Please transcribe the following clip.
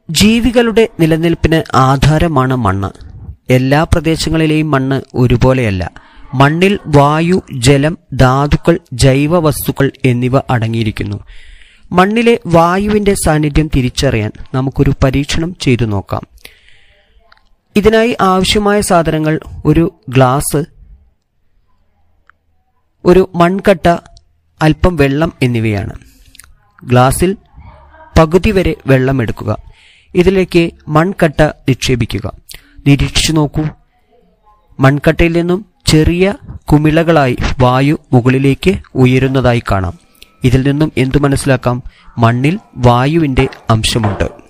ജീവികളുടെ നിലനിൽപ്പിന് ആധാരമാണ് മണ്ണ് എല്ലാ പ്രദേശങ്ങളിലെയും മണ്ണ് ഒരുപോലെയല്ല മണ്ണിൽ വായു ജലം ധാതുക്കൾ ജൈവ വസ്തുക്കൾ എന്നിവ അടങ്ങിയിരിക്കുന്നു മണ്ണിലെ വായുവിന്റെ സാന്നിധ്യം തിരിച്ചറിയാൻ നമുക്കൊരു പരീക്ഷണം ചെയ്തു നോക്കാം ഇതിനായി ആവശ്യമായ സാധനങ്ങൾ ഒരു ഗ്ലാസ് ഒരു മൺകട്ട അല്പം വെള്ളം എന്നിവയാണ് ഗ്ലാസ്സിൽ പകുതി വരെ വെള്ളം എടുക്കുക ഇതിലേക്ക് മൺകട്ട നിക്ഷേപിക്കുക നിരീക്ഷിച്ചു നോക്കൂ മൺകട്ടയിൽ നിന്നും ചെറിയ കുമിളകളായി വായു മുകളിലേക്ക് ഉയരുന്നതായി കാണാം ഇതിൽ നിന്നും എന്തു മനസ്സിലാക്കാം മണ്ണിൽ വായുവിന്റെ അംശമുണ്ട്